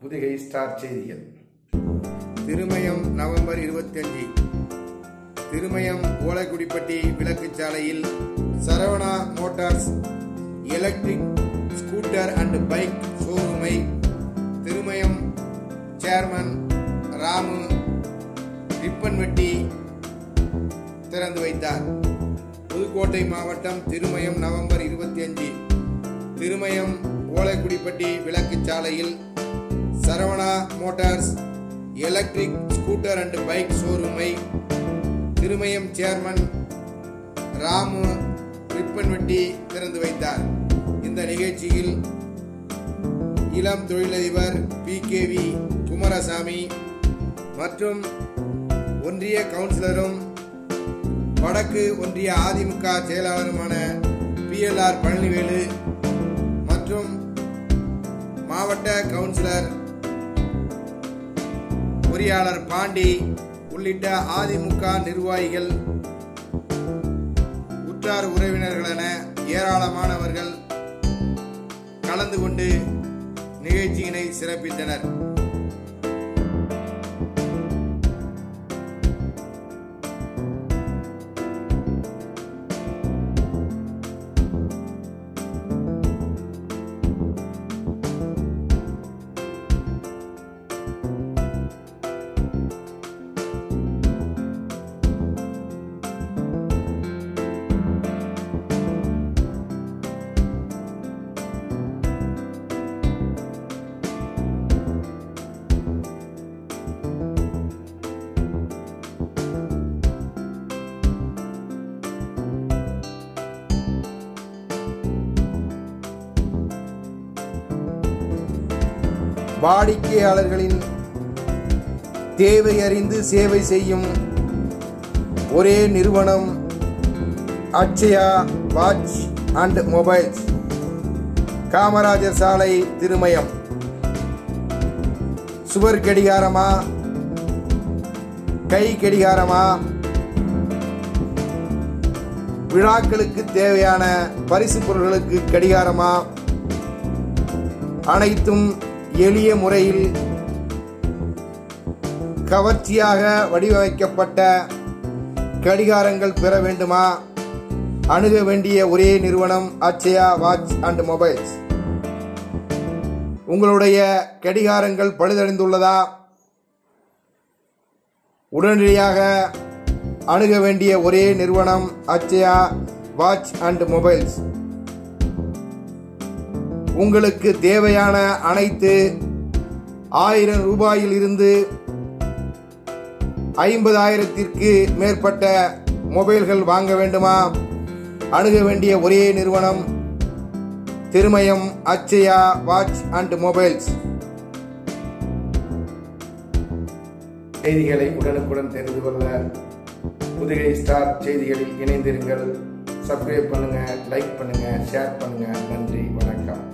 Pudugai star செய்திகள் Thirumayam November இருபத்தஞ்சு திருமயம் ஓலைக்குடிப்பட்டி விளக்குச் சாலையில் Saravana motors electric scooter and bike ஷோரூமை திருமயம் சேர்மன் ராமு ரிப்பன் வெட்டி திறந்து வைத்தார் புதுக்கோட்டை மாவட்டம் திருமயம் நவம்பர் இருபத்தி அஞ்சு திருமயம் ஓலைக்குடிப்பட்டி விளக்குச் சாலையில் Saravana motors electric scooter and bike ஷோரூமை திருமயம் சேர்மன் ராமு ரிப்பன் வெட்டி திறந்து வைத்தார் இந்த நிகழ்ச்சியில் இளம் தொழிலதிபர் பி கே வி குமாரசாமி மற்றும் ஒன்றிய கவுன்சிலரும் வடக்கு ஒன்றிய அதிமுக செயலாளருமான பி எல் ஆர் பழனிவேலு மற்றும் மாவட்ட கவுன்சிலர் பொறியாளர் பாண்டி உள்ளிட்ட அதிமுக நிர்வாகிகள் உற்றார் உறவினர்கள் என ஏராளமானவர்கள் கலந்து கொண்டு நிகழ்ச்சியினை சிறப்பித்தனர் வாடிக்கையாளர்களின் தேவை அறிந்து சேவை செய்யும் ஒரே நிறுவனம் Akshaya watch and mobiles Kamarajar சாலை திருமயம் சுவர் கடிகாரமா கை கடிகாரமா விழாக்களுக்கு தேவையான பரிசு பொருட்களுக்கு கடிகாரமா அனைத்தும் எளிய முறையில் கவர்ச்சியாக வடிவமைக்கப்பட்ட கடிகாரங்கள் பெற வேண்டுமா அணுக வேண்டிய ஒரே நிறுவனம் அச்சயா வாட்ச் அண்ட் மொபைல்ஸ் உங்களுடைய கடிகாரங்கள் பழுதடைந்துள்ளதா உடனடியாக அணுக வேண்டிய ஒரே நிறுவனம் அச்சயா வாட்ச் அண்ட் மொபைல்ஸ் உங்களுக்கு தேவையான அனைத்து ஆயிரம் ரூபாயில் இருந்து ஐம்பதாயிரத்திற்கு மேற்பட்ட மொபைல்கள் வாங்க வேண்டுமா அணுக வேண்டிய ஒரே நிறுவனம் Thirumayam Akshaya watch and mobiles செய்திகளை உடனுக்குடன் தெரிந்து கொள்ள புதுகை ஸ்டார் செய்திகளில் இணைந்திருங்கள் சப்ஸ்கிரைப் பண்ணுங்க லைக் பண்ணுங்க ஷேர் பண்ணுங்க நன்றி வணக்கம்